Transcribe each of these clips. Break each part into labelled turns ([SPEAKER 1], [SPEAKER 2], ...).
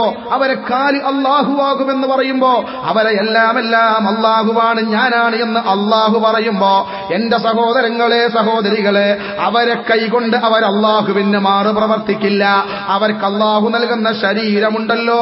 [SPEAKER 1] അവരെ കാലി അള്ളാഹുവാകുമെന്ന് പറയുമ്പോ അവരെ എല്ലാം എല്ലാം അള്ളാഹുവാണ് ഞാനാണ് എന്ന് അള്ളാഹു പറയുമ്പോ എന്റെ സഹോദരങ്ങളെ സഹോദരികളെ അവരെ കൈകൊണ്ട് അവർ അള്ളാഹുവിന് മാറ് പ്രവർത്തിക്കില്ല അവർക്ക് അള്ളാഹു നൽകുന്ന ശരീരമുണ്ടല്ലോ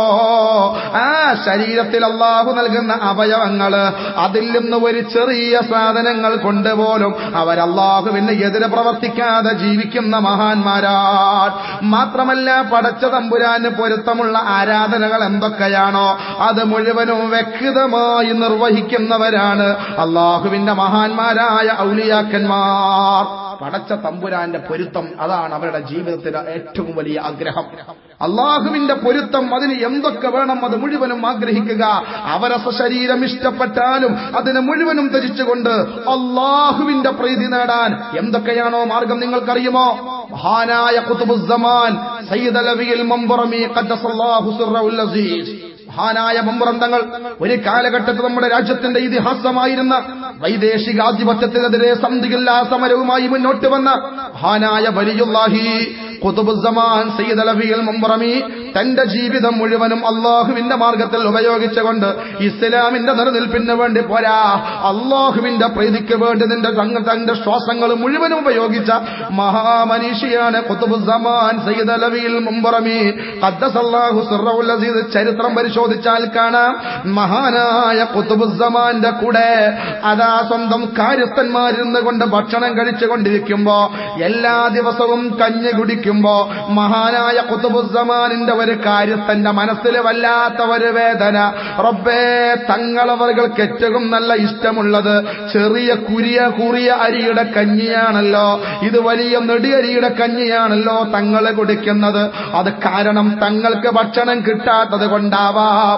[SPEAKER 1] ആ ശരീരത്തിൽ അള്ളാഹു നൽകുന്ന അവയവങ്ങള് അതിൽ നിന്ന് ഒരു ചെറിയ സാധനങ്ങൾ കൊണ്ടുപോലും അവർ അള്ളാഹുവിന് എതിരെ പ്രവർത്തിക്കാതെ ജീവിക്കുന്ന മഹാന്മാരാണ് മാത്രമല്ല പടച്ച തമ്പുരാന് പൊരുത്തമുള്ള ആരാധനകൾ എന്തൊക്കെയാണോ അത് മുഴുവനും വ്യക്തമായി നിർവഹിക്കുന്നവരാണ് അള്ളാഹുവിന്റെ മഹാന്മാരായ ഔലിയാക്കന്മാർ പടച്ച തമ്പുരാന്റെ പൊരുത്തം അതാണ് അവരുടെ ജീവിതത്തിലെ ഏറ്റവും വലിയ ആഗ്രഹം അള്ളാഹുവിന്റെ പൊരുത്തം അതിന് എന്തൊക്കെ വേണം അത് മുഴുവനും ആഗ്രഹിക്കുക അവരെ ശരീരം ഇഷ്ടപ്പെട്ടാലും അതിനെ മുഴുവനും ധരിച്ചുകൊണ്ട് അള്ളാഹുവിന്റെ പ്രീതി നേടാൻ എന്തൊക്കെയാണോ മാർഗം നിങ്ങൾക്കറിയുമോ മഹാനായ കുത്തുബുസമാൻ സയ്യിദ് അലവിയിൽ മമ്പുറമി ഖദ്ദസല്ലാഹു സിർറഹുൽ അസീസ് മഹാനായ മമ്പുറന്തങ്ങൾ ഒരു കാലഘട്ടത്തിൽ നമ്മുടെ രാജ്യത്തിന്റെ ഇതിഹാസമായിരുന്ന വൈദേശികാധിപത്യത്തിനെതിരെ സന്ധിയില്ലാ സമരവുമായി മുന്നോട്ട് വന്ന മഹാനായ വലിയുല്ലാഹി ഖുതുബുസമാൻ സയ്യിദ് അലവിയൽ മുമ്പറമി തന്റെ ജീവിതം മുഴുവനും അള്ളാഹുവിന്റെ മാർഗത്തിൽ ഉപയോഗിച്ചുകൊണ്ട് ഇസ്ലാമിന്റെ നിലനിൽപ്പിന് വേണ്ടി പോരാ അള്ളാഹുവിന്റെ പ്രീതിക്ക് വേണ്ടി നിന്റെ തങ്ങ തന്റെ ശ്വാസങ്ങൾ മുഴുവനും ഉപയോഗിച്ച മഹാമനീഷിയാണ് ഖുതുബുസമാൻ സയ്യിദ് അലവിയിൽ മുമ്പറമി ഖദ്ദസല്ലാഹു സിർറഹുൽ അസീസ് ചരിത്രം പരിശോധിച്ചാൽ കാണാം മഹാനായ ഖുതുബുസമാന്റെ കൂടെ അതാ സ്വന്തം കാര്യസ്ഥന്മാരിരുന്ന് കൊണ്ട് ഭക്ഷണം കഴിച്ചുകൊണ്ടിരിക്കുമ്പോ എല്ലാ ദിവസവും കഞ്ഞി കുടിക്കുമ്പോ മഹാനായ കുത്തുബുസമാനിന്റെ ഒരു കാര്യസ്ഥന്റെ മനസ്സിൽ വല്ലാത്ത ഒരു വേദന റബ്ബേ തങ്ങളവർക്ക് ഏറ്റവും നല്ല ഇഷ്ടമുള്ളത് ചെറിയ കുരിയ കുറിയ അരിയുടെ കഞ്ഞിയാണല്ലോ ഇത് വലിയ നെടിയരിയുടെ കഞ്ഞിയാണല്ലോ തങ്ങൾ കുടിക്കുന്നത് അത് കാരണം തങ്ങൾക്ക് ഭക്ഷണം കിട്ടാത്തത് കൊണ്ടാവാം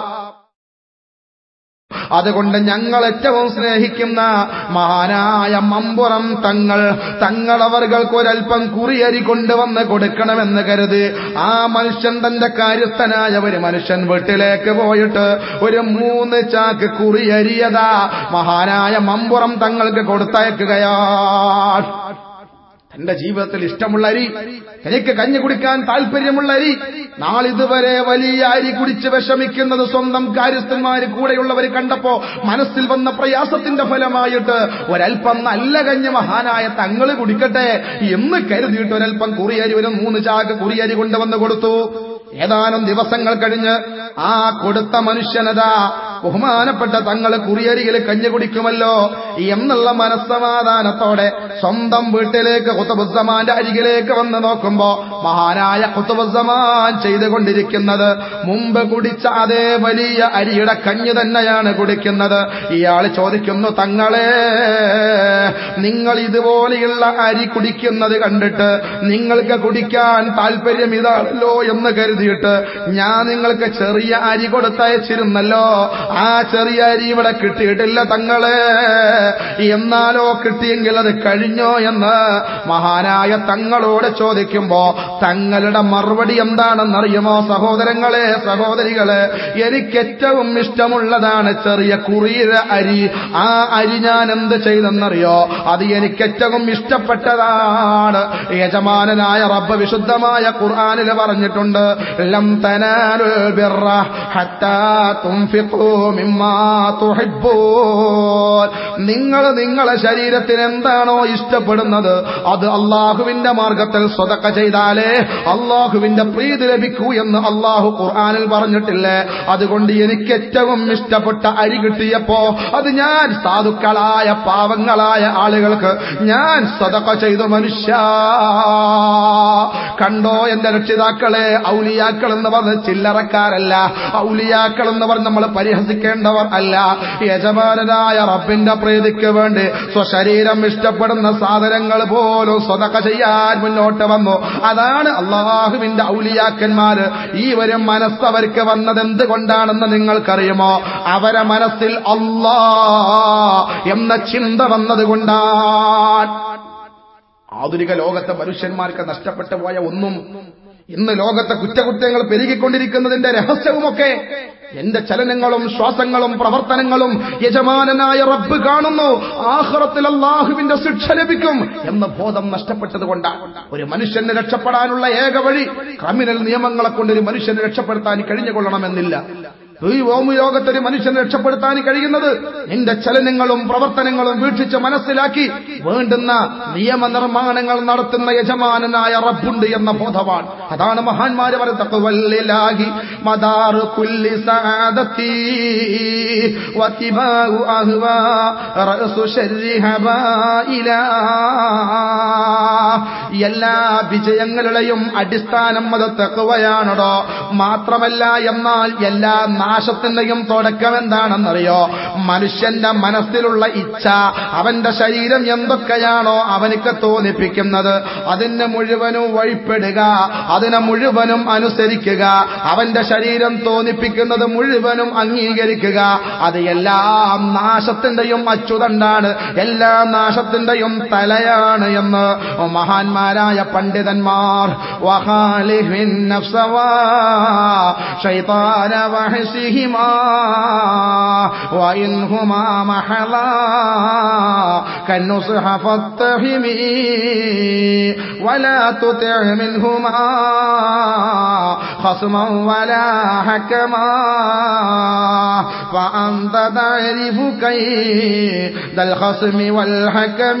[SPEAKER 1] അതുകൊണ്ട് ഞങ്ങൾ ഏറ്റവും സ്നേഹിക്കുന്ന മഹാനായ മമ്പുറം തങ്ങൾ തങ്ങളവർക്ക് ഒരൽപ്പം കുറിയരി കൊണ്ടുവന്ന് കൊടുക്കണമെന്ന് കരുതി ആ മനുഷ്യൻ തന്റെ കാര്യസ്ഥനായ ഒരു മനുഷ്യൻ വീട്ടിലേക്ക് പോയിട്ട് ഒരു മൂന്ന് ചാക്ക് കുറിയരിയതാ മഹാനായ മമ്പുറം തങ്ങൾക്ക് കൊടുത്തയക്കുകയാണ് തന്റെ ജീവിതത്തിൽ ഇഷ്ടമുള്ള അരി തനിക്ക് കഞ്ഞി കുടിക്കാൻ താല്പര്യമുള്ള അരി നാളിതുവരെ വലിയ അരി കുടിച്ച് വിഷമിക്കുന്നത് സ്വന്തം കാര്യസ്ഥന്മാര് കൂടെയുള്ളവർ കണ്ടപ്പോ മനസ്സിൽ വന്ന പ്രയാസത്തിന്റെ ഫലമായിട്ട് ഒരൽപ്പം നല്ല കഞ്ഞി മഹാനായ തങ്ങള് കുടിക്കട്ടെ എന്ന് കരുതിയിട്ട് ഒരൽപ്പം കുറിയരി ഒരു മൂന്ന് ചാക്ക് കുറിയരി കൊണ്ടുവന്ന് കൊടുത്തു ഏതാനും ദിവസങ്ങൾ കഴിഞ്ഞ് ആ കൊടുത്ത മനുഷ്യനതാ ബഹുമാനപ്പെട്ട തങ്ങള് കുറിയരിയിൽ കഞ്ഞി കുടിക്കുമല്ലോ എന്നുള്ള മനസ്സമാധാനത്തോടെ സ്വന്തം വീട്ടിലേക്ക് കുത്തുബുസമാന്റെ അരികിലേക്ക് വന്ന് നോക്കുമ്പോ മഹാനായ കുത്തുബുസമാൻ ചെയ്തുകൊണ്ടിരിക്കുന്നത് മുമ്പ് കുടിച്ച അതേ വലിയ അരിയുടെ കഞ്ഞി തന്നെയാണ് കുടിക്കുന്നത് ഇയാൾ ചോദിക്കുന്നു തങ്ങളെ നിങ്ങൾ ഇതുപോലെയുള്ള അരി കുടിക്കുന്നത് കണ്ടിട്ട് നിങ്ങൾക്ക് കുടിക്കാൻ താല്പര്യം ഇതാണല്ലോ എന്ന് കരുതിയിട്ട് ഞാൻ നിങ്ങൾക്ക് ചെറിയ അരി കൊടുത്തയച്ചിരുന്നല്ലോ ആ ചെറിയ അരി ഇവിടെ കിട്ടിയിട്ടില്ല തങ്ങളെ എന്നാലോ കിട്ടിയെങ്കിൽ അത് കഴിഞ്ഞോ എന്ന് മഹാനായ തങ്ങളോട് ചോദിക്കുമ്പോ തങ്ങളുടെ മറുപടി എന്താണെന്നറിയുമോ സഹോദരങ്ങളെ സഹോദരികളെ എനിക്ക് ഏറ്റവും ഇഷ്ടമുള്ളതാണ് ചെറിയ കുറിയ അരി ആ അരി ഞാൻ എന്ത് ചെയ്തെന്നറിയോ അത് എനിക്ക് ഏറ്റവും ഇഷ്ടപ്പെട്ടതാണ് യജമാനനായ റബ്ബ് വിശുദ്ധമായ ഖുർആനിൽ പറഞ്ഞിട്ടുണ്ട് ലം തനാലുൽ ബിർറ ഹത്താ തുൻഫിഖൂ മിമ്മാ തുഹിബ്ബൂൻ നിങ്ങൾ നിങ്ങളെ ശരീരത്തിന് എന്താണോ ഇഷ്ടപ്പെടുന്നത് അത് അള്ളാഹുവിന്റെ മാർഗത്തിൽ സ്വതക്ക ചെയ്താലേ അള്ളാഹുവിന്റെ പ്രീതി ലഭിക്കൂ എന്ന് അള്ളാഹു ഖുർആനിൽ പറഞ്ഞിട്ടില്ലേ അതുകൊണ്ട് എനിക്ക് ഏറ്റവും ഇഷ്ടപ്പെട്ട അരി കിട്ടിയപ്പോ അത് ഞാൻ സാധുക്കളായ പാവങ്ങളായ ആളുകൾക്ക് ഞാൻ സ്വതക്ക ചെയ്തു മനുഷ്യ കണ്ടോ എന്റെ രക്ഷിതാക്കളെ ഔലിയാക്കൾ എന്ന് പറഞ്ഞ ചില്ലറക്കാരല്ല ഔലിയാക്കൾ എന്ന് പറഞ്ഞ് നമ്മൾ പരിഹസിക്കേണ്ടവർ അല്ല യജമാനനായ റബ്ബിന്റെ പ്രീതിക്ക് വേണ്ടി സ്വശരീരം ഇഷ്ടപ്പെടുന്ന സാധനങ്ങൾ പോലും സ്വതക്ക ചെയ്യാൻ മുന്നോട്ട് വന്നു അതാണ് അള്ളാഹുവിന്റെ ഔലിയാക്കന്മാര് ഈ ഒരു മനസ്സ് അവർക്ക് വന്നത് എന്തുകൊണ്ടാണെന്ന് നിങ്ങൾക്കറിയുമോ അവരെ മനസ്സിൽ അള്ളാ എന്ന ചിന്ത വന്നതുകൊണ്ടാണ് ആധുനിക ലോകത്തെ മനുഷ്യന്മാർക്ക് നഷ്ടപ്പെട്ടു പോയ ഒന്നും ഇന്ന് ലോകത്തെ കുറ്റകുറ്റങ്ങൾ പെരുകിക്കൊണ്ടിരിക്കുന്നതിന്റെ രഹസ്യവുമൊക്കെ എന്റെ ചലനങ്ങളും ശ്വാസങ്ങളും പ്രവർത്തനങ്ങളും യജമാനനായ റബ്ബ് കാണുന്നു ആഹ്റത്തിൽ അള്ളാഹുവിന്റെ ശിക്ഷ ലഭിക്കും എന്ന ബോധം നഷ്ടപ്പെട്ടതുകൊണ്ടാണ് ഒരു മനുഷ്യന് രക്ഷപ്പെടാനുള്ള ഏക വഴി ക്രിമിനൽ നിയമങ്ങളെ കൊണ്ട് ഒരു മനുഷ്യനെ രക്ഷപ്പെടുത്താൻ കഴിഞ്ഞുകൊള്ളണമെന്നില്ല ഈ ഭൂമി ലോകത്തൊരു മനുഷ്യനെ രക്ഷപ്പെടുത്താൻ കഴിയുന്നത് നിന്റെ ചലനങ്ങളും പ്രവർത്തനങ്ങളും വീക്ഷിച്ച് മനസ്സിലാക്കി വേണ്ടുന്ന നിയമനിർമ്മാണങ്ങൾ നടത്തുന്ന യജമാനനായ റബ്ബുണ്ട് എന്ന ബോധമാണ് അതാണ് മഹാന്മാര് പറയുന്നത് മദാറു കുല്ലി സാദത്തി വത്തിബാഉ അഹ്വാ റഅസു ശർരി ഹബായിലാ എല്ലാ വിജയങ്ങളുടെയും അടിസ്ഥാനം അത് തെക്കുവയാണോ മാത്രമല്ല എന്നാൽ എല്ലാ നാശത്തിന്റെയും തുടക്കം എന്താണെന്നറിയോ മനുഷ്യന്റെ മനസ്സിലുള്ള ഇച്ഛ അവന്റെ ശരീരം എന്തൊക്കെയാണോ അവനിക്ക് തോന്നിപ്പിക്കുന്നത് അതിന് മുഴുവനും വഴിപ്പെടുക അതിനെ മുഴുവനും അനുസരിക്കുക അവന്റെ ശരീരം തോന്നിപ്പിക്കുന്നത് മുഴുവനും അംഗീകരിക്കുക അത് എല്ലാം നാശത്തിന്റെയും അച്ചുതണ്ടാണ് എല്ലാ നാശത്തിന്റെയും തലയാണ് എന്ന് മഹാന്മാരായ പണ്ഡിതന്മാർ വഹാലിഹിൻ നഫ്സവാ ശൈതാന وحسهما وإنهما محلا كالنصح فاتهمي ولا تطع منهما خصما ولا حكما فأنت تعرف كيد الخصم والحكم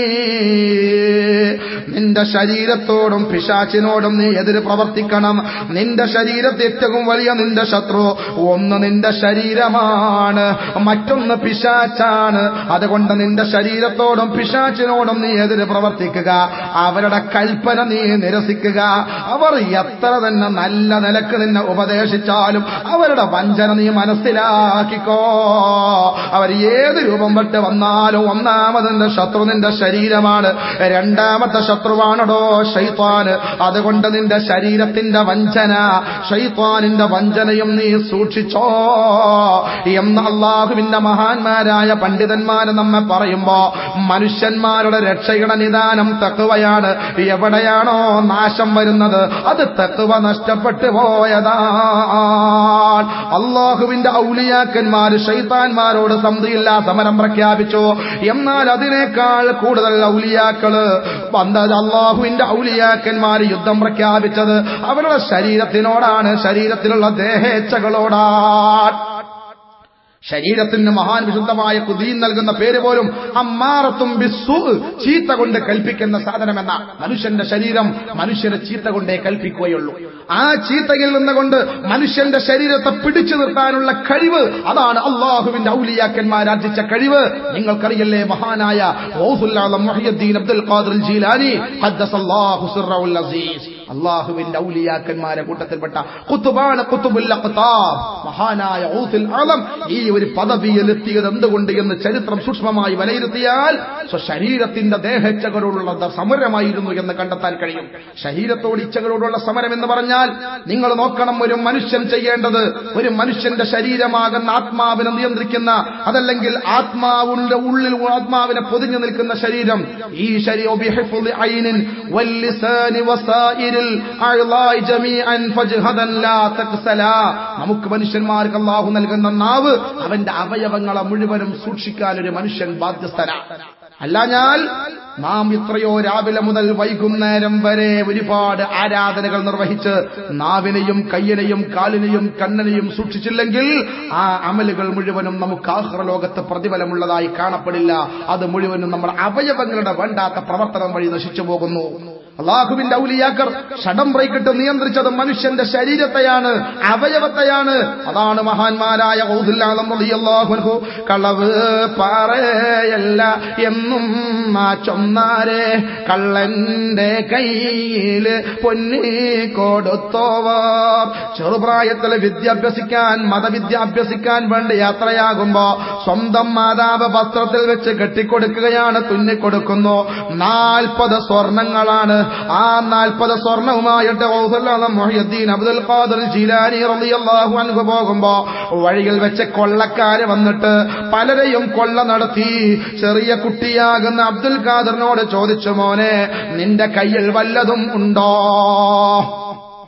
[SPEAKER 1] നിന്റെ ശരീരത്തോടും പിശാച്ചിനോടും നീ എതിര് പ്രവർത്തിക്കണം നിന്റെ ശരീരത്തെ ഏറ്റവും വലിയ നിന്റെ ശത്രു ഒന്ന് നിന്റെ ശരീരമാണ് മറ്റൊന്ന് പിശാച്ചാണ് അതുകൊണ്ട് നിന്റെ ശരീരത്തോടും പിശാച്ചിനോടും നീ എതിര് പ്രവർത്തിക്കുക അവരുടെ കൽപ്പന നീ നിരസിക്കുക അവർ എത്ര തന്നെ നല്ല നിലക്ക് നിന്നെ ഉപദേശിച്ചാലും അവരുടെ വഞ്ചന നീ മനസ്സിലാക്കിക്കോ അവർ ഏത് രൂപം വിട്ട് വന്നാലും ഒന്നാമതിന്റെ ശത്രു നിന്റെ ശരീരമാണ് രണ്ടാമത്തെ ശത്രുവാണടോ ഷൈത്താന് അതുകൊണ്ട് നിന്റെ ശരീരത്തിന്റെ വഞ്ചന ഷൈത്താനിന്റെ വഞ്ചനയും നീ സൂക്ഷിച്ചോ എന്ന് അള്ളാഹുവിന്റെ മഹാന്മാരായ പണ്ഡിതന്മാര് നമ്മെ പറയുമ്പോ മനുഷ്യന്മാരുടെ രക്ഷയുടെ നിദാനം തക്കുവയാണ് എവിടെയാണോ നാശം വരുന്നത് അത് തക്കുവ നഷ്ടപ്പെട്ടു പോയതാണ് അള്ളാഹുവിന്റെ ഔലിയാക്കന്മാര് ഷൈത്താന്മാരോട് സന്ധിയില്ല സമരം പ്രഖ്യാപിച്ചു എന്നാൽ അതിനേക്കാൾ കൂടുതൽ ഔലിയാക്കള് വന്നത് അള്ളാഹുവിന്റെ ഔലിയാക്കന്മാര് യുദ്ധം പ്രഖ്യാപിച്ചത് അവരുടെ ശരീരത്തിനോടാണ് ശരീരത്തിലുള്ള ദേഹേച്ഛകളോടാണ് ശരീരത്തിന് മഹാൻ വിശുദ്ധമായ കുതിയും നൽകുന്ന പേര് പോലും അമ്മാറത്തും ബിസ്സു ചീത്ത കൊണ്ട് കൽപ്പിക്കുന്ന സാധനമെന്ന മനുഷ്യന്റെ ശരീരം മനുഷ്യനെ ചീത്ത കൊണ്ടേ കൽപ്പിക്കുകയുള്ളൂ ആ ചീത്തയിൽ നിന്നുകൊണ്ട് മനുഷ്യന്റെ ശരീരത്തെ പിടിച്ചു നിർത്താനുള്ള കഴിവ് അതാണ് അള്ളാഹുവിന്റെ ഔലിയാക്കന്മാർ ആർജിച്ച കഴിവ് നിങ്ങൾക്കറിയല്ലേ മഹാനായ അബ്ദുൽ ഖാദിർ ജീലാനി അസീസ് അള്ളാഹുവിന്റെ ഔലിയാക്കന്മാരെ കൂട്ടത്തിൽപ്പെട്ട കുത്തുബാണ് കുത്തുബുൽ അഖ്താബ് മഹാനായ ഔസുൽ ആലം ഈ ഒരു പദവിയിലെത്തിയത് എന്തുകൊണ്ട് എന്ന് ചരിത്രം സൂക്ഷ്മമായി വിലയിരുത്തിയാൽ ശരീരത്തിന്റെ ദേഹച്ചകളോടുള്ള സമരമായിരുന്നു എന്ന് കണ്ടെത്താൻ കഴിയും ശരീരത്തോട് ഇച്ഛകളോടുള്ള സമരം എന്ന് പറഞ്ഞാൽ നിങ്ങൾ നോക്കണം ഒരു മനുഷ്യൻ ചെയ്യേണ്ടത് ഒരു മനുഷ്യന്റെ ശരീരമാകുന്ന ആത്മാവിനെ നിയന്ത്രിക്കുന്ന അതല്ലെങ്കിൽ ആത്മാവിന്റെ ഉള്ളിൽ ആത്മാവിനെ പൊതിഞ്ഞു നിൽക്കുന്ന ശരീരം ഈ ശരീരം നമുക്ക് മനുഷ്യന്മാർക്ക് അള്ളാഹു നൽകുന്ന നാവ് അവന്റെ അവയവങ്ങളെ മുഴുവനും സൂക്ഷിക്കാൻ ഒരു മനുഷ്യൻ ബാധ്യസ്ഥനാണ് അല്ലാഞ്ഞാൽ നാം ഇത്രയോ രാവിലെ മുതൽ വൈകുന്നേരം വരെ ഒരുപാട് ആരാധനകൾ നിർവഹിച്ച് നാവിനെയും കയ്യനെയും കാലിനെയും കണ്ണനെയും സൂക്ഷിച്ചില്ലെങ്കിൽ ആ അമലുകൾ മുഴുവനും നമുക്ക് ആഹ്റ ലോകത്ത് പ്രതിഫലമുള്ളതായി കാണപ്പെടില്ല അത് മുഴുവനും നമ്മുടെ അവയവങ്ങളുടെ വേണ്ടാത്ത പ്രവർത്തനം വഴി നശിച്ചു പോകുന്നു അള്ളാഹുവിന്റെ ഔലിയാക്കർ ഷടം ബ്രേക്കിട്ട് നിയന്ത്രിച്ചത് മനുഷ്യന്റെ ശരീരത്തെയാണ് അവയവത്തെയാണ് അതാണ് മഹാന്മാരായ ഔദുല്ലാഹു കളവ് പാറയല്ല എന്നും ആ ചൊന്നാരെ കള്ളന്റെ കയ്യില് പൊന്നി കൊടുത്തോവർ ചെറുപ്രായത്തിൽ വിദ്യാഭ്യസിക്കാൻ മതവിദ്യ അഭ്യസിക്കാൻ വേണ്ടി യാത്രയാകുമ്പോ സ്വന്തം മാതാവ് വസ്ത്രത്തിൽ വെച്ച് കെട്ടിക്കൊടുക്കുകയാണ് തുന്നിക്കൊടുക്കുന്നു നാൽപ്പത് സ്വർണങ്ങളാണ് ആ നാൽപ്പത് സ്വർണവുമായിട്ട് മൊഹിയുദ്ദീൻ അബ്ദുൽ ഖാദർ ജിലാനി റളിയല്ലാഹു അൻഹു പോകുമ്പോ വഴിയിൽ വെച്ച് കൊള്ളക്കാര് വന്നിട്ട് പലരെയും കൊള്ള നടത്തി ചെറിയ കുട്ടിയാകുന്ന അബ്ദുൽ ഖാദറിനോട് ചോദിച്ചു മോനെ നിന്റെ കയ്യിൽ വല്ലതും ഉണ്ടോ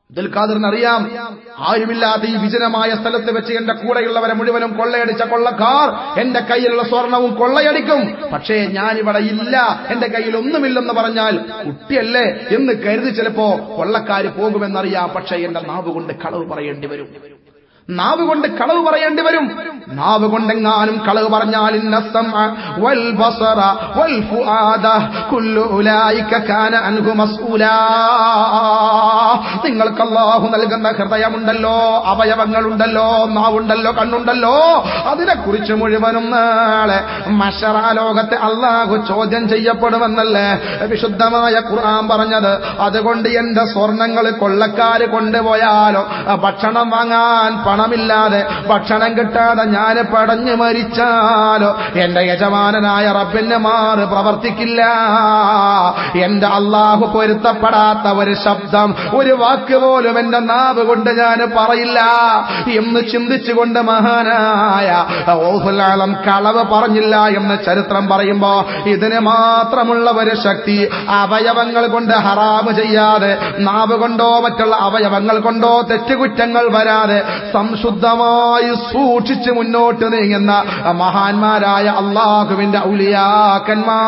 [SPEAKER 1] അബ്ദുൽ ഖാദറിന് അറിയാം ആരുമില്ലാത്ത ഈ വിജനമായ സ്ഥലത്ത് വെച്ച് എന്റെ കൂടെയുള്ളവരെ മുഴുവനും കൊള്ളയടിച്ച കൊള്ളക്കാർ എന്റെ കയ്യിലുള്ള സ്വർണവും കൊള്ളയടിക്കും പക്ഷേ ഞാനിവിടെ ഇല്ല എന്റെ കയ്യിൽ ഒന്നുമില്ലെന്ന് പറഞ്ഞാൽ കുട്ടിയല്ലേ എന്ന് കരുതി ചിലപ്പോ കൊള്ളക്കാര് പോകുമെന്നറിയാം പക്ഷേ എന്റെ നാവ് കൊണ്ട് കളവ് പറയേണ്ടി വരും നാവ് കൊണ്ട് കളവ് പറയേണ്ടി വരും നാവ് കൊണ്ടെങ്ങാനും കളവ് പറഞ്ഞാൽ ഇന്ന സമഅ വൽ ബസറ വൽ ഫുആദ കുല്ലു ഉലൈക കാന അൻഹു മസ്ഊലാ നിങ്ങൾക്ക് അല്ലാഹു നൽകുന്ന ഹൃദയമുണ്ടല്ലോ അവയവങ്ങളുണ്ടല്ലോ നാവുണ്ടല്ലോ കണ്ണുണ്ടല്ലോ അതിനെക്കുറിച്ച് മുഴുവനും നാളെ മഷറ ലോകത്തെ അള്ളാഹു ചോദ്യം ചെയ്യപ്പെടുമെന്നല്ലേ വിശുദ്ധമായ ഖുർആൻ പറഞ്ഞത് അതുകൊണ്ട് എന്റെ സ്വർണങ്ങൾ കൊള്ളക്കാര് കൊണ്ടുപോയാലോ ഭക്ഷണം വാങ്ങാൻ പണമില്ലാതെ ഭക്ഷണം കിട്ടാതെ ഞാൻ പടഞ്ഞു മരിച്ചാലോ എന്റെ യജമാനനായ റബ്ബിന് മാറ് പ്രവർത്തിക്കില്ല എന്റെ അള്ളാഹു പൊരുത്തപ്പെടാത്ത ഒരു ശബ്ദം ഒരു വാക്ക് പോലും എന്റെ നാവ് കൊണ്ട് ഞാൻ പറയില്ല എന്ന് ചിന്തിച്ചുകൊണ്ട് മഹാനായ ഓഹുലാളം കളവ് പറഞ്ഞില്ല എന്ന് ചരിത്രം പറയുമ്പോ ഇതിന് മാത്രമുള്ള ഒരു ശക്തി അവയവങ്ങൾ കൊണ്ട് ഹറാമ് ചെയ്യാതെ നാവ് കൊണ്ടോ മറ്റുള്ള അവയവങ്ങൾ കൊണ്ടോ തെറ്റുകുറ്റങ്ങൾ വരാതെ സംശുദ്ധമായി സൂക്ഷിച്ച് മുന്നോട്ട് നീങ്ങുന്ന മഹാന്മാരായ അള്ളാഹുവിന്റെ ഔലിയാക്കന്മാർ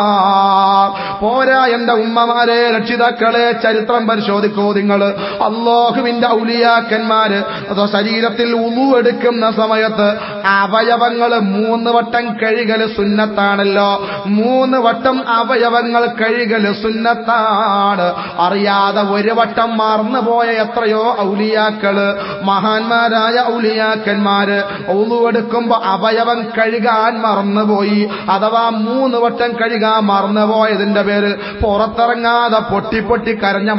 [SPEAKER 1] പോരാ എന്റെ ഉമ്മമാരെ രക്ഷിതാക്കളെ ചരിത്രം പരിശോധിക്കൂ നിങ്ങൾ അള്ളാഹുവിന്റെ ഔലിയാക്കന്മാര് അതോ ശരീരത്തിൽ ഉളു എടുക്കുന്ന സമയത്ത് അവയവങ്ങൾ മൂന്ന് വട്ടം കഴുകല് സുന്നത്താണല്ലോ മൂന്ന് വട്ടം അവയവങ്ങൾ കഴുകല് സുന്നത്താണ് അറിയാതെ ഒരു വട്ടം മറന്നുപോയ എത്രയോ ഔലിയാക്കള് മഹാന്മാരായ ഔലിയാക്കന്മാര് ഉളുവെടുക്കുമ്പോ അവയവം കഴുകാൻ മറന്നുപോയി അഥവാ മൂന്ന് വട്ടം കഴുകാൻ മറന്നുപോയതിന്റെ പേരിൽ പുറത്തിറങ്ങാതെ പൊട്ടി പൊട്ടി കരഞ്ഞ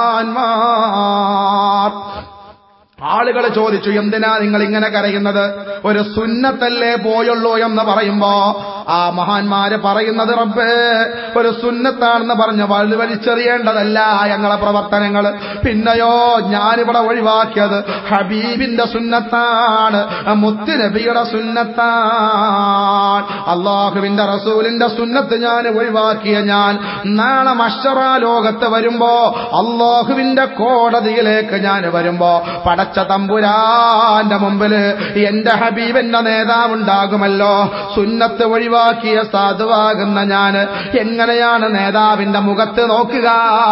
[SPEAKER 1] മഹാന്മാർ ആളുകൾ ചോദിച്ചു എന്തിനാ നിങ്ങൾ ഇങ്ങനെ കരയുന്നത് ഒരു സുന്നത്തല്ലേ പോയുള്ളൂ എന്ന് പറയുമ്പോ ആ മഹാന്മാര് പറയുന്നത് റബ്ബേ ഒരു സുന്നത്താണെന്ന് പറഞ്ഞ് വഴി വലിച്ചെറിയേണ്ടതല്ല ഞങ്ങളെ പ്രവർത്തനങ്ങൾ പിന്നെയോ ഞാനിവിടെ ഒഴിവാക്കിയത് ഹബീബിന്റെ സുന്നത്താണ് മുത്തുനബിയുടെ സുന്നത്താണ് അള്ളാഹുവിന്റെ റസൂലിന്റെ സുന്നത്ത് ഞാൻ ഒഴിവാക്കിയ ഞാൻ നാളെ മഷറ ലോകത്ത് വരുമ്പോ അള്ളാഹുവിന്റെ കോടതിയിലേക്ക് ഞാൻ വരുമ്പോ പടച്ച തമ്പുരാന്റെ മുമ്പില് എന്റെ ഹബീബിന്റെ നേതാവുണ്ടാകുമല്ലോ സുന്നത്ത് ഒഴിവാക്കിയ സാധുവാകുന്ന ഞാന് എങ്ങനെയാണ് നേതാവിന്റെ മുഖത്ത് നോക്കുക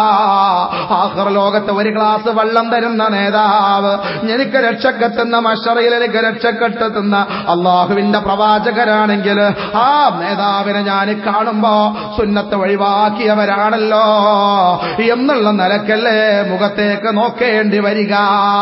[SPEAKER 1] ആഹ്റ ലോകത്ത് ഒരു ഗ്ലാസ് വെള്ളം തരുന്ന നേതാവ് എനിക്ക് രക്ഷക്കെത്തുന്ന മഷറയിൽ എനിക്ക് രക്ഷക്കെട്ടെത്തുന്ന അള്ളാഹുവിന്റെ പ്രവാചകരാണെങ്കിൽ ആ നേതാവിനെ ഞാൻ കാണുമ്പോ സുന്നത്ത് ഒഴിവാക്കിയവരാണല്ലോ എന്നുള്ള നിലക്കല്ലേ മുഖത്തേക്ക് നോക്കേണ്ടി വരിക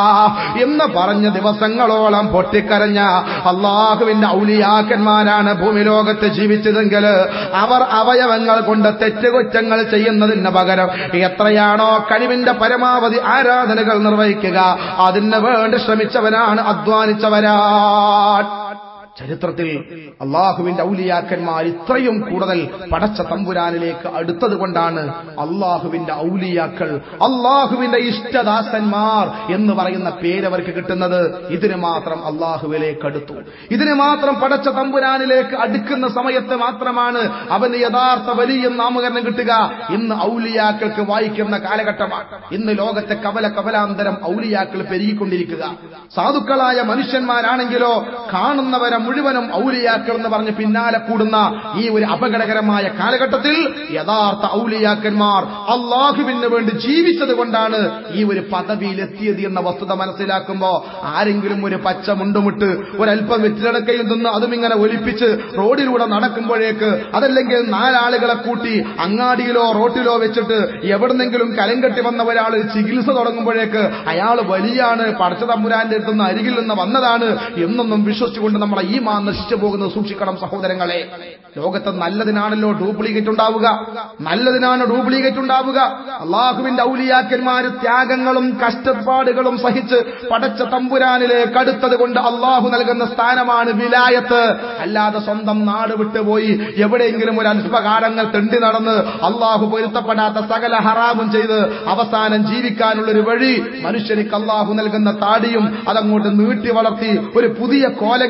[SPEAKER 1] എന്ന് പറഞ്ഞ ദിവസങ്ങളോളം പൊട്ടിക്കരഞ്ഞ അള്ളാഹുവിന്റെ ഔലിയാക്കന്മാരാണ് ഭൂമി ലോകത്ത് ജീവിച്ചതെങ്കിൽ അവർ അവയവങ്ങൾ കൊണ്ട് തെറ്റുകുറ്റങ്ങൾ ചെയ്യുന്നതിന് പകരം എത്രയാണോ കഴിവിന്റെ പരമാവധി ആരാധനകൾ നിർവഹിക്കുക അതിന് വേണ്ടി ശ്രമിച്ചവരാണ് അധ്വാനിച്ചവരാണ് ചരിത്രത്തിൽ അള്ളാഹുവിന്റെ ഔലിയാക്കന്മാർ ഇത്രയും കൂടുതൽ പടച്ച തമ്പുരാനിലേക്ക് അടുത്തത് കൊണ്ടാണ് അള്ളാഹുവിന്റെ ഔലിയാക്കൾ അള്ളാഹുവിന്റെ ഇഷ്ടദാസന്മാർ എന്ന് പറയുന്ന പേരവർക്ക് കിട്ടുന്നത് ഇതിന് മാത്രം അള്ളാഹുവിലേക്ക് അടുത്തു ഇതിന് മാത്രം പടച്ച തമ്പുരാനിലേക്ക് അടുക്കുന്ന സമയത്ത് മാത്രമാണ് അവന് യഥാർത്ഥ വലിയ നാമകരണം കിട്ടുക ഇന്ന് ഔലിയാക്കൾക്ക് വായിക്കുന്ന കാലഘട്ടമാണ് ഇന്ന് ലോകത്തെ കവല കവലാന്തരം ഔലിയാക്കൾ പെരുകിക്കൊണ്ടിരിക്കുക സാധുക്കളായ മനുഷ്യന്മാരാണെങ്കിലോ കാണുന്നവരെ മുഴുവനും ഔലിയാക്കൾ എന്ന് പറഞ്ഞ് പിന്നാലെ കൂടുന്ന ഈ ഒരു അപകടകരമായ കാലഘട്ടത്തിൽ യഥാർത്ഥ ഔലിയാക്കന്മാർ അള്ളാഹുവിന് വേണ്ടി ജീവിച്ചത് കൊണ്ടാണ് ഈ ഒരു പദവിയിലെത്തിയത് എന്ന വസ്തുത മനസ്സിലാക്കുമ്പോ ആരെങ്കിലും ഒരു പച്ച മുണ്ടുമിട്ട് ഒരല്പം വെറ്റിലടക്കയും തിന്ന് അതും ഇങ്ങനെ ഒലിപ്പിച്ച് റോഡിലൂടെ നടക്കുമ്പോഴേക്ക് അതല്ലെങ്കിൽ നാലാളുകളെ കൂട്ടി അങ്ങാടിയിലോ റോട്ടിലോ വെച്ചിട്ട് എവിടുന്നെങ്കിലും കലം കെട്ടി വന്ന ഒരാൾ ചികിത്സ തുടങ്ങുമ്പോഴേക്ക് അയാൾ വലിയാണ് പടച്ച തമ്പുരാന്റെ അടുത്തുനിന്ന് അരികിൽ നിന്ന് വന്നതാണ് എന്നൊന്നും വിശ്വസിച്ചുകൊണ്ട് നമ്മളെ ഈ മാ നശിച്ചു പോകുന്നത് സൂക്ഷിക്കണം സഹോദരങ്ങളെ ലോകത്ത് നല്ലതിനാണല്ലോ ഡ്യൂപ്ലിക്കേറ്റ് ഉണ്ടാവുക നല്ലതിനാണ് ഡ്യൂപ്ലിക്കേറ്റ് ഉണ്ടാവുക അള്ളാഹുവിന്റെ ഔലിയാക്കന്മാര് ത്യാഗങ്ങളും കഷ്ടപ്പാടുകളും സഹിച്ച് പടച്ച തമ്പുരാനിലേക്ക് അടുത്തത് കൊണ്ട് അള്ളാഹു നൽകുന്ന സ്ഥാനമാണ് വിലായത്ത് അല്ലാതെ സ്വന്തം നാട് വിട്ടുപോയി എവിടെയെങ്കിലും ഒരു അല്പകാലങ്ങൾ തെണ്ടി നടന്ന് അള്ളാഹു പൊരുത്തപ്പെടാത്ത സകല ഹറാമും ചെയ്ത് അവസാനം ജീവിക്കാനുള്ള ഒരു വഴി മനുഷ്യനിക്ക് അള്ളാഹു നൽകുന്ന താടിയും അതങ്ങോട്ട് നീട്ടി വളർത്തി ഒരു പുതിയ കോലം കെട്ടി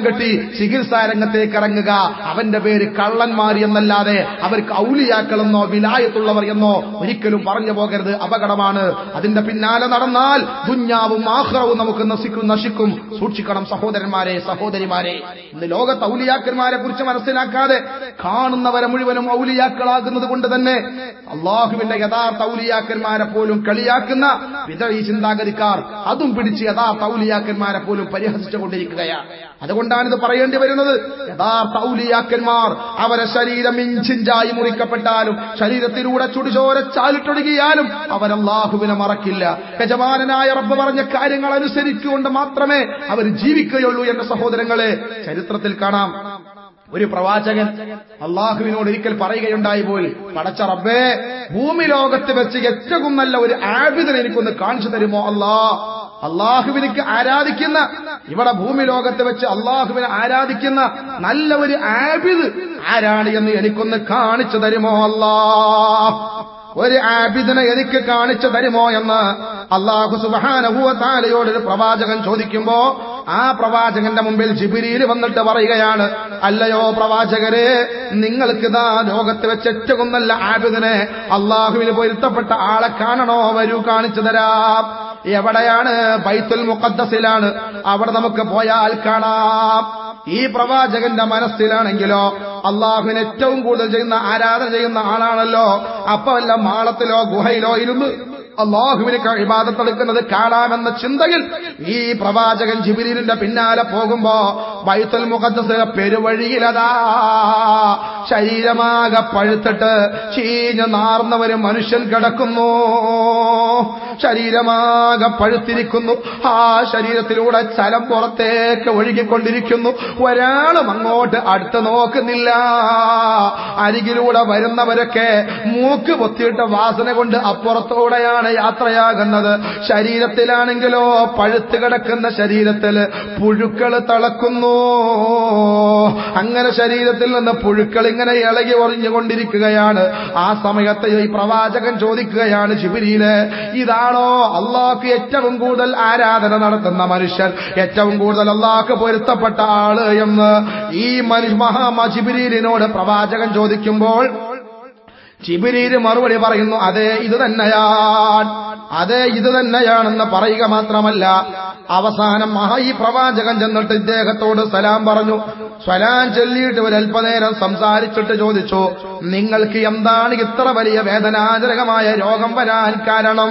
[SPEAKER 1] ചികിത്സാ രംഗത്തേക്ക് ഇറങ്ങുക അവന്റെ പേര് കള്ളന്മാർ എന്നല്ലാതെ അവർക്ക് ഔലിയാക്കളെന്നോ വിലായത്തുള്ളവർ എന്നോ ഒരിക്കലും പറഞ്ഞു പോകരുത് അപകടമാണ് അതിന്റെ പിന്നാലെ നടന്നാൽ ദുഞ്ഞാവും ആഹ്റവും നമുക്ക് നശിക്കും നശിക്കും സൂക്ഷിക്കണം സഹോദരന്മാരെ സഹോദരിമാരെ ഇന്ന് ലോകത്ത് ഔലിയാക്കന്മാരെ കുറിച്ച് മനസ്സിലാക്കാതെ കാണുന്നവരെ മുഴുവനും ഔലിയാക്കളാകുന്നത് കൊണ്ട് തന്നെ അള്ളാഹുവിന്റെ യഥാർത്ഥ ഔലിയാക്കന്മാരെ പോലും കളിയാക്കുന്ന വിതഴി ചിന്താഗതിക്കാർ അതും പിടിച്ച് യഥാർത്ഥ ഔലിയാക്കന്മാരെ പോലും പരിഹസിച്ചുകൊണ്ടിരിക്കുകയാണ് അതുകൊണ്ടാണ് ഇത് പറയേണ്ടി വരുന്നത് യഥാർത്ഥ ഔലിയാക്കന്മാർ അവരെ ശരീരം ഇഞ്ചിഞ്ചായി മുറിക്കപ്പെട്ടാലും ശരീരത്തിലൂടെ ചുടിചോര ചാലിട്ടൊടുകിയാലും അവരല്ലാഹുവിനെ മറക്കില്ല യജമാനനായ റബ്ബ് പറഞ്ഞ കാര്യങ്ങൾ അനുസരിച്ചുകൊണ്ട് മാത്രമേ അവർ ജീവിക്കുകയുള്ളൂ എന്ന സഹോദരങ്ങളെ ചരിത്രത്തിൽ കാണാം ഒരു പ്രവാചകൻ അള്ളാഹുവിനോട് ഒരിക്കൽ പറയുകയുണ്ടായി പോയി പടച്ച റബ്ബേ ഭൂമി ലോകത്ത് വെച്ച് ഏറ്റവും നല്ല ഒരു ആബിദിനെ എനിക്കൊന്ന് കാണിച്ചു തരുമോ അല്ലാ അള്ളാഹുവിനിക്ക് ആരാധിക്കുന്ന ഇവിടെ ഭൂമി ലോകത്ത് വെച്ച് അള്ളാഹുവിനെ ആരാധിക്കുന്ന നല്ല ഒരു ആബിദ് ആരാണ് എന്ന് എനിക്കൊന്ന് കാണിച്ചു തരുമോ അല്ലാ ഒരു ആബിദിനെ എനിക്ക് കാണിച്ചു തരുമോ എന്ന് അള്ളാഹു സുബാനഹുവത്താലയോട് ഒരു പ്രവാചകൻ ചോദിക്കുമ്പോ ആ പ്രവാചകന്റെ മുമ്പിൽ ജിബിരിയിൽ വന്നിട്ട് പറയുകയാണ് അല്ലയോ പ്രവാചകരെ നിങ്ങൾക്ക് ഇതാ ലോകത്ത് വെച്ച് ഏറ്റവും നല്ല ആബിദിനെ അള്ളാഹുവിന് പൊരുത്തപ്പെട്ട ആളെ കാണണോ വരൂ കാണിച്ചു തരാം എവിടെയാണ് ബൈത്തുൽ മുഖദ്ദസിലാണ് അവിടെ നമുക്ക് പോയാൽ കാണാം ഈ പ്രവാചകന്റെ മനസ്സിലാണെങ്കിലോ അള്ളാഹുവിന് ഏറ്റവും കൂടുതൽ ചെയ്യുന്ന ആരാധന ചെയ്യുന്ന ആളാണല്ലോ അപ്പൊ വല്ല മാളത്തിലോ ഗുഹയിലോ ഇരുന്ന് അള്ളാഹുവിന് ഇബാദത്തെടുക്കുന്നത് കാണാമെന്ന ചിന്തയിൽ ഈ പ്രവാചകൻ ജിബിലിന്റെ പിന്നാലെ പോകുമ്പോ ബൈത്തുൽ മുഖദ്ദസ് പെരുവഴിയിലതാ ശരീരമാകെ പഴുത്തിട്ട് ചീഞ്ഞ് നാർന്ന ഒരു മനുഷ്യൻ കിടക്കുന്നു ശരീരമാകെ പഴുത്തിരിക്കുന്നു ആ ശരീരത്തിലൂടെ ചലം പുറത്തേക്ക് ഒഴുകിക്കൊണ്ടിരിക്കുന്നു ഒരാളും അങ്ങോട്ട് അടുത്ത് നോക്കുന്നില്ല അരികിലൂടെ വരുന്നവരൊക്കെ മൂക്ക് പൊത്തിയിട്ട വാസന കൊണ്ട് അപ്പുറത്തൂടെയാണ് യാത്രയാകുന്നത് ശരീരത്തിലാണെങ്കിലോ പഴുത്ത് കിടക്കുന്ന ശരീരത്തിൽ പുഴുക്കൾ തളക്കുന്നു അങ്ങനെ ശരീരത്തിൽ നിന്ന് പുഴുക്കൾ ഇങ്ങനെ ഇളകി ഒറിഞ്ഞുകൊണ്ടിരിക്കുകയാണ് ആ സമയത്ത് ഈ പ്രവാചകൻ ചോദിക്കുകയാണ് ശിബിരിയില് ഇതാണോ അള്ളാഹ്ക്ക് ഏറ്റവും കൂടുതൽ ആരാധന നടത്തുന്ന മനുഷ്യൻ ഏറ്റവും കൂടുതൽ അള്ളാഹ്ക്ക് പൊരുത്തപ്പെട്ട ആള് എന്ന് ഈ മനുഷ്യ മഹാമജിബിരിനോട് പ്രവാചകൻ ചോദിക്കുമ്പോൾ ജിബിരീര് മറുപടി പറയുന്നു അതെ ഇത് തന്നെയാണ് അതെ ഇത് തന്നെയാണെന്ന് പറയുക മാത്രമല്ല അവസാനം മഹാ ഈ പ്രവാചകൻ ചെന്നിട്ട് ഇദ്ദേഹത്തോട് സലാം പറഞ്ഞു സ്വലാം ചൊല്ലിയിട്ട് ഒരു അല്പനേരം സംസാരിച്ചിട്ട് ചോദിച്ചു നിങ്ങൾക്ക് എന്താണ് ഇത്ര വലിയ വേദനാജനകമായ രോഗം വരാൻ കാരണം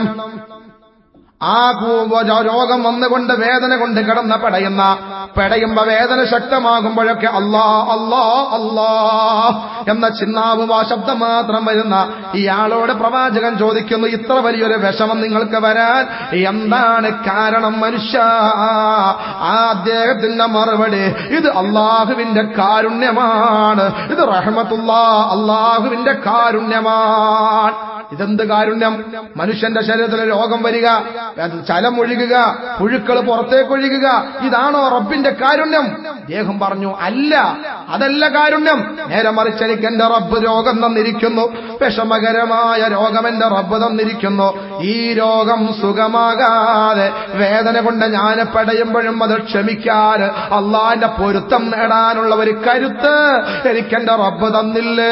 [SPEAKER 1] ആ രോഗം വന്നുകൊണ്ട് വേദന കൊണ്ട് കിടന്ന പെടയുന്ന പെടയുമ്പോ വേദന ശക്തമാകുമ്പോഴൊക്കെ അല്ലാ അല്ലാ അല്ലാ എന്ന ചിന്നാവ് ആ ശബ്ദം മാത്രം വരുന്ന ഇയാളോട് പ്രവാചകൻ ചോദിക്കുന്നു ഇത്ര വലിയൊരു വിഷമം നിങ്ങൾക്ക് വരാൻ എന്താണ് കാരണം മനുഷ്യ ആ അദ്ദേഹത്തിന്റെ മറുപടി ഇത് അള്ളാഹുവിന്റെ കാരുണ്യമാണ് ഇത് റഹമത്തുള്ള അള്ളാഹുവിന്റെ കാരുണ്യമാണ് ഇതെന്ത് കാരുണ്യം മനുഷ്യന്റെ ശരീരത്തിൽ രോഗം വരിക ചലം ഒഴുകുക പുഴുക്കൾ പുറത്തേക്ക് ഒഴുകുക ഇതാണോ റബ്ബിന്റെ കാരുണ്യം ദേഹം പറഞ്ഞു അല്ല അതല്ല കാരുണ്യം നേരെ മറിച്ച് എനിക്ക് എന്റെ റബ്ബ് രോഗം തന്നിരിക്കുന്നു വിഷമകരമായ രോഗം എന്റെ റബ്ബ് തന്നിരിക്കുന്നു ഈ രോഗം സുഖമാകാതെ വേദന കൊണ്ട് ഞാൻ പെടയുമ്പോഴും അത് ക്ഷമിക്കാൻ അള്ളാന്റെ പൊരുത്തം നേടാനുള്ള ഒരു കരുത്ത് എനിക്കെന്റെ റബ്ബ് തന്നില്ലേ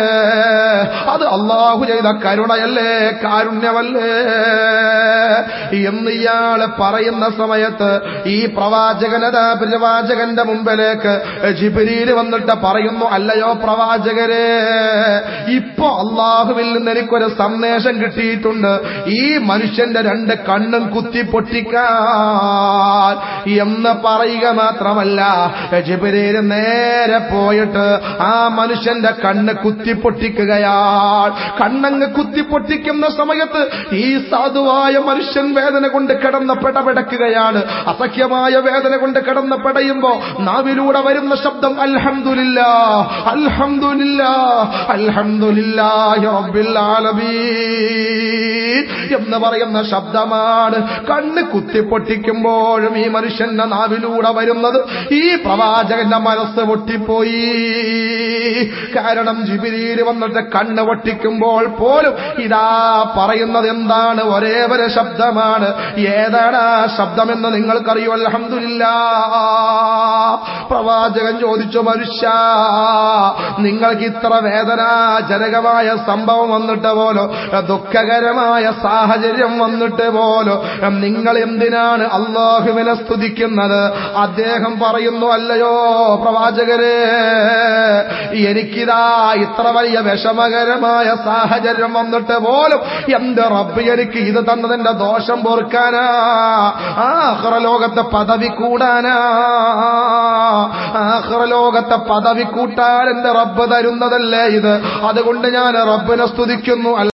[SPEAKER 1] അത് അള്ളാഹു ചെയ്ത കരുണയല്ലേ കാരുണ്യമല്ലേ എന്ന് ഇയാള് പറയുന്ന സമയത്ത് ഈ പ്രവാചകനത പ്രവാചകന്റെ മുമ്പിലേക്ക് ജിബിരിയിൽ വന്നിട്ട് പറയുന്നു അല്ലയോ പ്രവാചകരെ ഇപ്പൊ അള്ളാഹുവിൽ നിന്ന് എനിക്കൊരു സന്ദേശം കിട്ടിയിട്ടുണ്ട് ഈ മനുഷ്യന്റെ രണ്ട് കണ്ണും കുത്തി പൊട്ടിക്കാൻ എന്ന് പറയുക മാത്രമല്ല ജിബിരിയിൽ നേരെ പോയിട്ട് ആ മനുഷ്യന്റെ കണ്ണ് കുത്തി പൊട്ടിക്കുകയാണ് കണ്ണങ്ങ് കുത്തി പൊട്ടിക്കുന്ന സമയത്ത് ഈ സാധുവായ മനുഷ്യൻ വേദന കൊണ്ട് കിടന്ന പെടപെടക്കുകയാണ് അസഖ്യമായ വേദന കൊണ്ട് കിടന്ന പെടയുമ്പോ നാവിലൂടെ വരുന്ന ശബ്ദം അൽഹംദുലില്ല അൽഹംദുലില്ല അൽഹംദുലില്ലാഹി റബ്ബിൽ ആലമീൻ എന്ന് പറയുന്ന ശബ്ദമാണ് കണ്ണ് കുത്തി പൊട്ടിക്കുമ്പോഴും ഈ മനുഷ്യൻ മനുഷ്യന്റെ നാവിലൂടെ വരുന്നത് ഈ പ്രവാചകന്റെ മനസ്സ് പൊട്ടിപ്പോയി കാരണം ജിബിരിയിൽ വന്നിട്ട് കണ്ണ് പൊട്ടിക്കുമ്പോൾ പോലും ഇതാ പറയുന്നത് എന്താണ് ഒരേ ഒരു ശബ്ദമാണ് ഏതാണ് ആ ശബ്ദമെന്ന് നിങ്ങൾക്കറിയോ അലഹമില്ല പ്രവാചകൻ ചോദിച്ചു മനുഷ്യ നിങ്ങൾക്ക് ഇത്ര വേദനാജനകമായ സംഭവം വന്നിട്ട് പോലോ ദുഃഖകരമായ സാഹചര്യം വന്നിട്ട് പോലോ നിങ്ങൾ എന്തിനാണ് അള്ളാഹുവിനെ സ്തുതിക്കുന്നത് അദ്ദേഹം പറയുന്നു അല്ലയോ പ്രവാചകരെ എനിക്കിതാ ഇത്ര വലിയ വിഷമകരമായ സാഹചര്യം വന്നിട്ട് പോലും എന്റെ റബ്ബ് എനിക്ക് ഇത് തന്നതിന്റെ ദോഷം പൊറുക്കാനാ ആഹ്റലോകത്തെ പദവി കൂടാനാ ആഹ്റലോകത്തെ പദവി കൂട്ടാൻ എന്റെ റബ്ബ് തരുന്നതല്ലേ ഇത് അതുകൊണ്ട് ഞാൻ റബ്ബിനെ സ്തുതിക്കുന്നു